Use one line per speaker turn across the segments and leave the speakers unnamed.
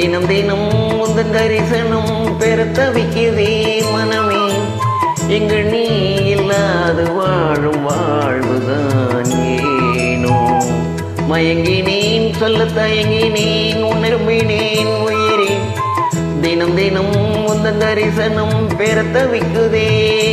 தினம் தினம் உந்தன் தரிசனம் பெற தவிக்குதே மனமே எங்கு நீ இல்லாது வாழும் வாழ்வுதான் ஏனோ மயங்கினேன் சொல்ல தயங்கினேன் உணர்வினேன் உயிரே தினம் தினம் உந்தன் தரிசனம் பெற தவிக்குதே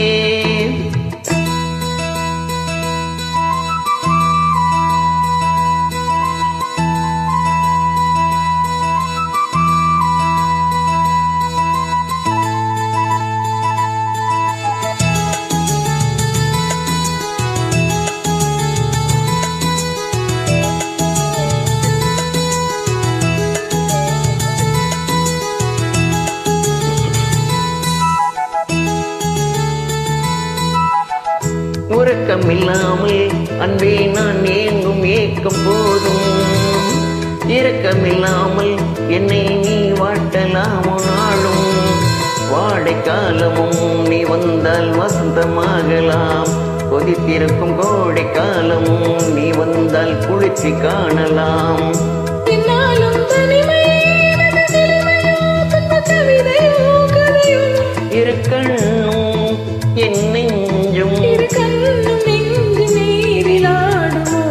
உறக்கமில்லாமல் அன்பே நான் ஏங்கும் ஏக்கம் போதும் இரக்கமில்லாமல் என்னை நீ வாட்டலாமோ நாளும் வாடை காலமும் நீ வந்தால் வசந்தமாகலாம் கொதித்திருக்கும் கோடை காலமும் நீ வந்தால் குளிர்ச்சி காணலாம்
என்னாலும் தனிமையே எனது நிலைமையோ, துன்பக் கவிதையோ, கதையோ.
இருக்கண்ணும் என் நெஞ்சும்
இரு கண்ணும் நெஞ்சு நீரிலாடுமோ?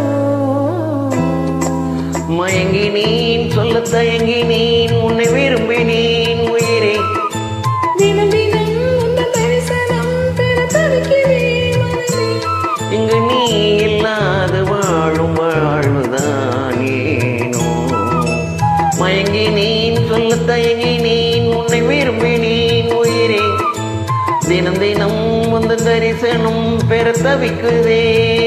மயங்கினேன் சொல்ல தயங்கினேன் உன்னை விரும்பினேன் உயிரே
தினம் தினம் உந்தன் தரிசனம் பெற தவிக்கிறேன் மனமே.
இங்கு நீ இல்லாது வாழும் வாழ்வுதான் ஏனோ மயங்கினேன் சொல்ல தயங்கினேன் உன்னை விரும்பினேன் உயிரே தினம் தினம் வந்து தரிசனம் பெற தவிக்குதே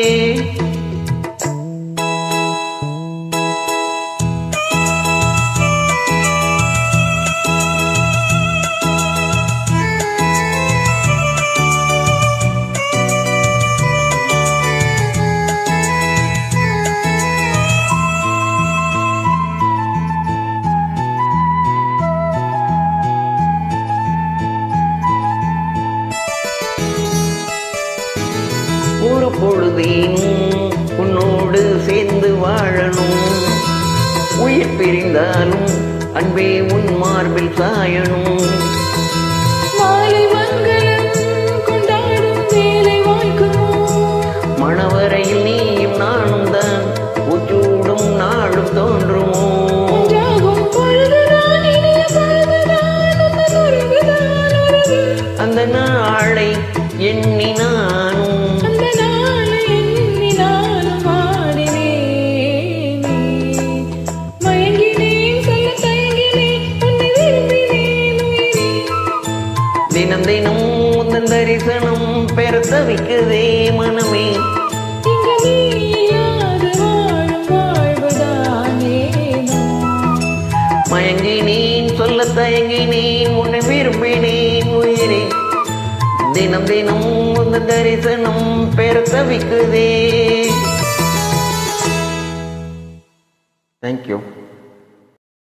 ஒரு பொழுதேனும் உன்னோடு சேர்ந்து வாழணும் உயிர் பிரிந்தாலும் அன்பே உன் மார்பில் சாயணும்
மாலை மங்களம் கொண்டாடும் வேலை வாழ்க்குமோ?
மணவரையில் நீயும் நானும் தான் உச்சூடும் நாளும் தோன்றுமோ
ஒன்றாகும் பொழுதுதான் இனிய பொழுதுதான் உந்தன் உறவுதான் உறவு.
அந்த நாளை எண்ணி நானும்
அந்த நாளை எண்ணி நானும் வாடினேனே. மயங்கினேன், சொல்லத் தயங்கினேன், உன்னை விரும்பினேன் உயிரே.
தினம் தினம் உந்தன் தரிசனம் பெற தவிக்குதே மனமே
இங்கு நீ இல்லாது வாழும் வாழ்வுதான் ஏனோ?
மயங்கினேன் சொல்ல தயங்கினேன் உன்னை விரும்பினேன் உயிரே தினம் தினம் உந்தன் தரிசனம் பெற தவிக்குதே தேங்க்யூ